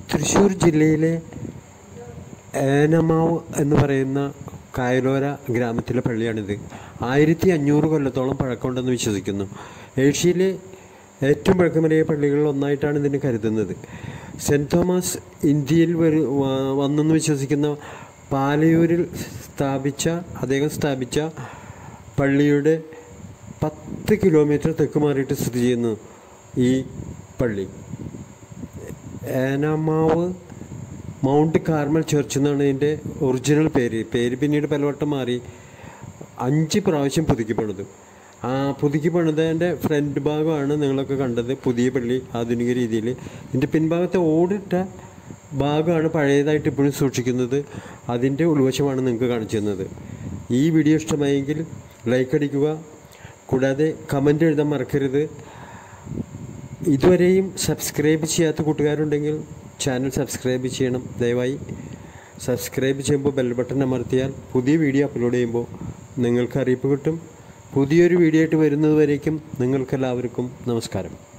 തൃശ്ശൂർ ജില്ലയിലെ ഏനമാവ് എന്ന് പറയുന്ന കായലോര ഗ്രാമത്തിലെ പള്ളിയാണിത് ആയിരത്തി അഞ്ഞൂറ് കൊല്ലത്തോളം പഴക്കമുണ്ടെന്ന് വിശ്വസിക്കുന്നു ഏഷ്യയിലെ ഏറ്റവും പഴക്കമേറിയ പള്ളികളിൽ ഒന്നായിട്ടാണ് ഇതിനെ കരുതുന്നത് സെൻറ് തോമസ് ഇന്ത്യയിൽ വരു വ- വന്നെന്ന് വിശ്വസിക്കുന്ന പാലയൂരിൽ സ്ഥാപിച്ച അദ്ദേഹം സ്ഥാപിച്ച പള്ളിയുടെ പത്ത് കിലോമീറ്റർ തെക്ക് മാറിയിട്ട് സ്ഥിതി ചെയ്യുന്നു ഈ പള്ളി ഏനാമാവ് മൗണ്ട് കാർമൽ ചർച്ച് എന്നാണ് ഇതിൻ്റെ ഒറിജിനൽ പേര് പേര് പിന്നീട് പലവട്ടം മാറി അഞ്ച് പ്രാവശ്യം പുതുക്കി പണിതു ആ പുതുക്കി പണിതതിൻ്റെ ഫ്രണ്ട് ഭാഗമാണ് നിങ്ങളൊക്കെ കണ്ടത് പുതിയ പള്ളി ആധുനിക രീതിയിൽ ഇതിൻ്റെ പിൻഭാഗത്തെ ഓടിട്ട ഭാഗമാണ് പഴയതായിട്ട് ഇപ്പോഴും സൂക്ഷിക്കുന്നത് അതിൻ്റെ ഉൾവശമാണ് നിങ്ങൾക്ക് കാണിച്ചു തന്നത് ഈ വീഡിയോ ഇഷ്ടമായെങ്കിൽ ലൈക്ക് അടിക്കുക കൂടാതെ കമൻ്റ് എഴുതാൻ മറക്കരുത് ഇതുവരെയും സബ്സ്ക്രൈബ് ചെയ്യാത്ത കൂട്ടുകാരുണ്ടെങ്കിൽ ചാനൽ സബ്സ്ക്രൈബ് ചെയ്യണം ദയവായി സബ്സ്ക്രൈബ് ചെയ്യുമ്പോൾ ബെൽ ബട്ടൺ അമർത്തിയാൽ പുതിയ വീഡിയോ അപ്ലോഡ് ചെയ്യുമ്പോൾ നിങ്ങൾക്ക് അറിയിപ്പ് കിട്ടും പുതിയൊരു വീഡിയോ ആയിട്ട് വരുന്നത് വരേക്കും നിങ്ങൾക്കെല്ലാവർക്കും നമസ്കാരം